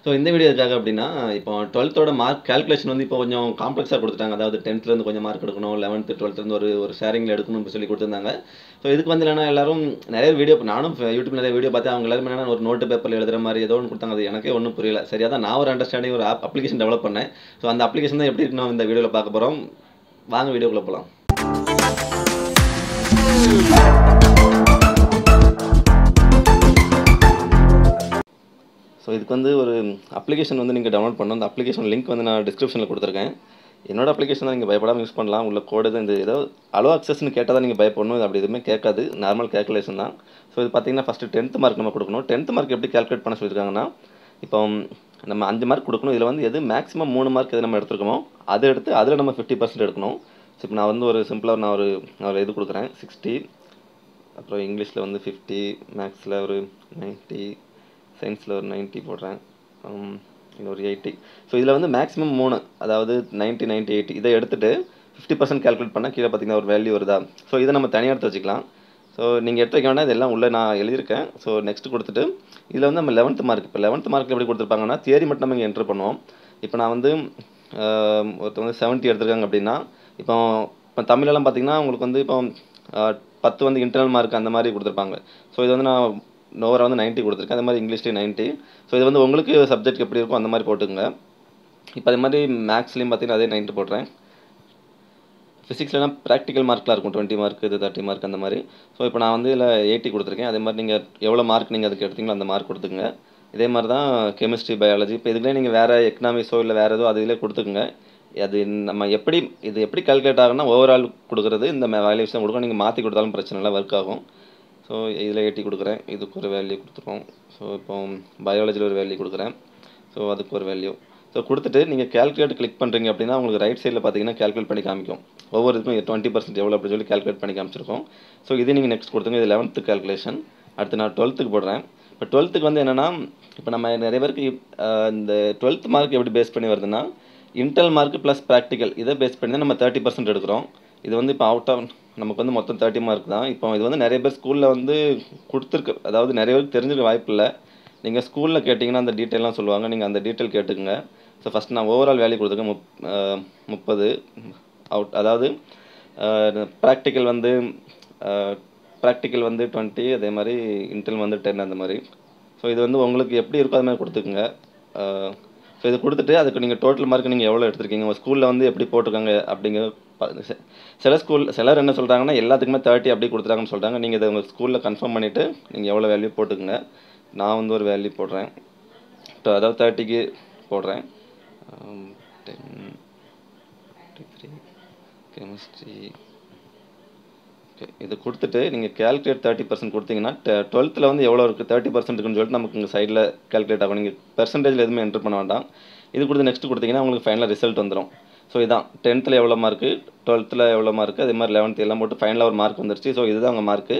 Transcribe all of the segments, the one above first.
so இந்த video எதுக்காக அப்படின்னா இப்போ டுவெல்த்தோட மார்க் கால்குலேஷன் வந்து இப்போ கொஞ்சம் காம்ப்ளெக்ஸாக கொடுத்துட்டாங்க அதாவது டென்த்லேருந்து கொஞ்சம் மார்க் எடுக்கணும் லெவன்த்து டுவெல்த்லேருந்து ஒரு ஒரு ஷேரிங்கில் எடுக்கணும்னு சொல்லி கொடுத்துருந்தாங்க ஸோ இதுக்கு வந்து என்னன்னா எல்லாரும் நிறைய வீடியோ நானும் யூடியூப் நிறைய வீடியோ பார்த்தேன் அவங்க எல்லாரும் என்னன்னா ஒரு நோட்டு பேப்பரில் எழுதுற மாதிரி ஏதோ ஒன்று கொடுத்தாங்க அது எனக்கே ஒன்றும் புரியல சரி அதான் நான் ஒரு அண்டர்ஸ்டாண்டிங் ஒரு ஆப் அப்ளிகேஷன் டெவலப் பண்ணேன் ஸோ அந்த அப்ளிகேஷன் தான் எப்படி இருக்கணும் இந்த வீடியோவில் பார்க்க போகிறோம் வாங்க வீடியோக்குள்ளே போகலாம் ஸோ இதுக்கு வந்து ஒரு அப்ளிகேஷன் வந்து நீங்கள் டவுன்லோட் பண்ணணும் அந்த அப்ளிகேஷன் லிங்க் வந்து நான் டிஸ்கிரிப்ஷனில் கொடுத்துருக்கேன் என்னோட அப்ளிகேஷன் தான் நீங்கள் பயப்படாமல் யூஸ் பண்ணலாம் உள்ள கோடு தான் இந்த ஏதோ அலோ அக்சஸ்னு கேட்டால் தான் நீங்கள் பயப்படணும் இது அப்படி எதுவுமே கேட்காது நார்மல் கேல்குலேஷன் தான் ஸோ இது பார்த்தீங்கன்னா ஃபஸ்ட்டு டென்த் மார்க் நம்ம கொடுக்கணும் டென்த் மார்க் எப்படி கால்குலேட் பண்ண சொல்லியிருக்காங்கன்னா இப்போ நம்ம அஞ்சு மார்க் கொடுக்கணும் இதில் வந்து எது மேக்ஸிமம் மூணு மார்க் எது நம்ம எடுத்துருக்கோமோ அதை எடுத்து அதில் நம்ம ஃபிஃப்டி பர்சன்ட் எடுக்கணும் ஸோ இப்போ நான் வந்து ஒரு சிம்பிளாக நான் ஒரு நான் ஒரு இது கொடுக்குறேன் சிக்ஸ்டி அப்புறம் இங்கிலீஷில் வந்து ஃபிஃப்டி மேக்ஸில் ஒரு நைன்ட்டி சயின்ஸில் ஒரு நைன்ட்டி போடுறேன் இன்னும் ஒரு எயிட்டி ஸோ இதில் வந்து மேக்ஸிமம் மூணு அதாவது நைன்ட்டி நைன்ட்டி எயிட்டி இதை எடுத்துகிட்டு ஃபிஃப்டி பர்சன்ட் கால்குலேட் பண்ணால் கீழே பார்த்தீங்கன்னா ஒரு வேல்யூ வருதா ஸோ இதை நம்ம தனியாக எடுத்து வச்சுக்கலாம் ஸோ நீங்கள் எடுத்து வைக்க வேண்டாம் இதெல்லாம் உள்ளே நான் எழுதியிருக்கேன் ஸோ நெக்ஸ்ட் கொடுத்துட்டு இதில் வந்து நம்ம லெவன்த் மார்க் இப்போ லெவன்த் மார்க் எப்படி கொடுத்துருப்பாங்கன்னா தியரி மட்டும் நம்ம இங்கே என்ட்ரு பண்ணுவோம் இப்போ நான் வந்து ஒருத்தவங்க செவன்ட்டி எடுத்திருக்காங்க அப்படின்னா இப்போ இப்போ தமிழெல்லாம் பார்த்தீங்கன்னா உங்களுக்கு வந்து இப்போ பத்து வந்து இன்டர்னல் மார்க் அந்த மாதிரி கொடுத்துருப்பாங்க ஸோ இது வந்து நான் நோவராக வந்து நைன்ட்டி கொடுத்துருக்கேன் அதே மாதிரி இங்கிலீஷ்லேயும் நைன்ட்டி ஸோ இது வந்து உங்களுக்கு சப்ஜெக்ட் எப்படி இருக்கோ அந்த மாதிரி போட்டுக்கோங்க இப்போ அதே மாதிரி மேக்ஸ்லேயும் பார்த்தீங்கன்னா அதே நைன்ட்டி போடுறேன் ஃபிசிக்ஸ்லாம் ப்ராக்டிக்கல் மார்க்லாம் இருக்கும் டுவெண்ட்டி மார்க் இது தேர்ட்டி மார்க் அந்த மாதிரி ஸோ இப்போ நான் வந்து இதில் எயிட்டி கொடுத்துருக்கேன் அதே மாதிரி நீங்கள் எவ்வளோ மார்க் நீங்கள் அதுக்கு எடுத்தீங்களோ அந்த மார்க் கொடுத்துக்குங்க இதே மாதிரி தான் கெமிஸ்ட்ரி பயாலஜி இப்போ இதுக்குள்ளே நீங்கள் வேறு எக்கனாமிக்ஸோ இல்லை வேறு ஏதோ அது இதில் கொடுத்துக்குங்க அது நம்ம எப்படி இது எப்படி கால்குலேட் ஆகும்னா ஓவரால் கொடுக்குறது இந்த வேல்யூஸ் தான் கொடுக்கும் நீங்கள் மாற்றி கொடுத்தாலும் பிரச்சனை இல்லை ஒர்க் ஆகும் ஸோ இதில் எயிட்டி கொடுக்குறேன் இதுக்கு ஒரு வேல்யூ கொடுத்துருவோம் ஸோ இப்போ பயாலஜியில் ஒரு வேல்யூ கொடுக்குறேன் ஸோ அதுக்கு ஒரு வேல்யூ ஸோ கொடுத்துட்டு நீங்கள் கேல்குலேட் கிளிக் பண்ணுறீங்க அப்படின்னா உங்களுக்கு ரைட் சைடில் பார்த்தீங்கன்னா கேல்குலேட் பண்ணி காமிக்கும் ஒவ்வொரு இதுக்கும் டுவெண்ட்டி பர்சன்ட் எவ்வளோ அப்படின்னு சொல்லி கேல்குலேட் பண்ணி காமிச்சிருக்கோம் ஸோ இது நீங்கள் நெக்ஸ்ட் கொடுத்துங்க இது லெவன்த்து கேல்குலேஷன் அடுத்து நான் டுவெல்த்துக்கு போடுறேன் இப்போ டுவெல்த்துக்கு வந்து என்னென்னா இப்போ நம்ம நிறைய பேருக்கு இந்த டுவெல்த் மார்க் எப்படி பேஸ் பண்ணி வருதுன்னா இன்டர்னல் மார்க் ப்ளஸ் ப்ராக்டிக்கல் இதை பேஸ் பண்ணி தான் நம்ம தேர்ட்டி பர்சன்ட் எடுக்கிறோம் இது வந்து இப்போ அவுட் ஆஃப் நமக்கு வந்து மொத்தம் தேர்ட்டி மார்க் தான் இப்போ இது வந்து நிறைய பேர் ஸ்கூலில் வந்து கொடுத்துருக்கு அதாவது நிறைய பேருக்கு தெரிஞ்சிருக்க வாய்ப்பு இல்லை நீங்கள் ஸ்கூலில் கேட்டிங்கன்னா அந்த டீட்டெயிலாம் சொல்லுவாங்க நீங்கள் அந்த டீட்டெயில் கேட்டுக்குங்க ஸோ ஃபஸ்ட் நான் ஓவரால் வேல்யூ கொடுத்துருக்கேன் முப் முப்பது அவுட் அதாவது ப்ராக்டிக்கல் வந்து ப்ராக்டிக்கல் வந்து டுவெண்ட்டி அதே மாதிரி இன்டர்னல் வந்து டென் அந்த மாதிரி ஸோ இது வந்து உங்களுக்கு எப்படி இருக்கோ அது மாதிரி கொடுத்துக்குங்க ஸோ இது கொடுத்துட்டு அதுக்கு நீங்கள் டோட்டல் மார்க் நீங்கள் எவ்வளோ எடுத்திருக்கீங்க உங்கள் ஸ்கூலில் வந்து எப்படி போட்டிருக்காங்க அப்படிங்கிற சில ஸ்கூல் சிலர் என்ன சொல்கிறாங்கன்னா எல்லாத்துக்குமே தேர்ட்டி அப்படி கொடுத்துருக்காங்கன்னு சொல்கிறாங்க நீங்கள் இதை உங்கள் ஸ்கூலில் கன்ஃபார்ம் பண்ணிவிட்டு நீங்கள் எவ்வளோ வேல்யூ போட்டுக்குங்க நான் வந்து ஒரு வேல்யூ போடுறேன் அதாவது தேர்ட்டிக்கு போடுறேன் டென் த்ரீ கெமிஸ்ட்ரி ஓகே இது கொடுத்துட்டு நீங்கள் கேல்குலேட் தேர்ட்டி பர்சன்ட் கொடுத்தீங்கன்னா டுவெல்த்தில் வந்து எவ்வளோ இருக்குது தேர்ட்டி பர்சன்ட் இருக்குன்னு சொல்லிட்டு நமக்கு இங்கே சைடில் கேல்குலேட் ஆகும் நீங்கள் பெர்சன்டேஜில் எதுவுமே என்ட்ரு பண்ண வேண்டாம் இது கொடுத்து நெக்ஸ்ட் கொடுத்தீங்கன்னா உங்களுக்கு ஃபைனலாக ரிசல்ட் வந்துடும் ஸோ இதான் டென்த்தில் எவ்வளோ மார்க்கு டுவெல்த்தில் எவ்வளோ மார்க்கு அதே மாதிரி லெவன்த் எல்லாம் போட்டு ஃபைனலாக ஒரு மார்க் வந்துருச்சு ஸோ இதுதான் உங்கள் மார்க்கு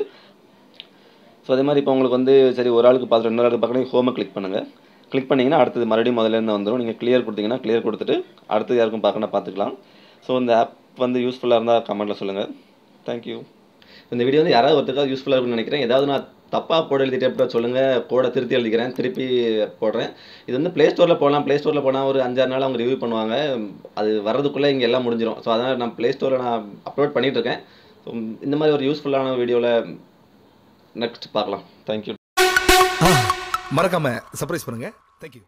ஸோ அதே மாதிரி இப்போ உங்களுக்கு வந்து சரி ஒரு ஆளுக்கு பார்த்துட்டு இன்னொரு ஆளுக்கு பார்க்கணும் ஹோமை கிளிக் பண்ணுங்கள் கிளிக் பண்ணிங்கன்னா அடுத்தது மறுபடியும் முதல்லேருந்து வந்துடும் நீங்கள் கிளியர் கொடுத்தீங்கன்னா கிளியர் கொடுத்துட்டு அடுத்தது யாருக்கும் பார்க்கணும் பார்த்துக்கலாம் ஸோ இந்த ஆப் வந்து யூஸ்ஃபுல்லாக இருந்தால் கமெண்ட்டில் சொல்லுங்கள் தேங்க்யூ இந்த வீடியோ வந்து யாராவது ஒருத்தருக்காவது யூஸ்ஃபுல்லாக இருக்கும்னு நினைக்கிறேன் ஏதாவது நான் தப்பாக போட எழுதிட்டு எப்படி சொல்லுங்கள் கோடை திருத்தி எழுதிக்கிறேன் திருப்பி போடுறேன் இது வந்து ப்ளே ஸ்டோரில் போகலாம் ப்ளே ஸ்டோரில் போனால் ஒரு அஞ்சாறு நாள் அவங்க ரிவ்யூ பண்ணுவாங்க அது வர்றதுக்குள்ளே இங்கே எல்லாம் முடிஞ்சிடும் ஸோ அதனால் நான் ப்ளே ஸ்டோரில் நான் அப்லோட் பண்ணிகிட்ருக்கேன் ஸோ இந்த மாதிரி ஒரு யூஸ்ஃபுல்லான வீடியோவில் நெக்ஸ்ட் பார்க்கலாம் தேங்க்யூ மறக்காம சர்ப்ரைஸ் பண்ணுங்க தேங்க்யூ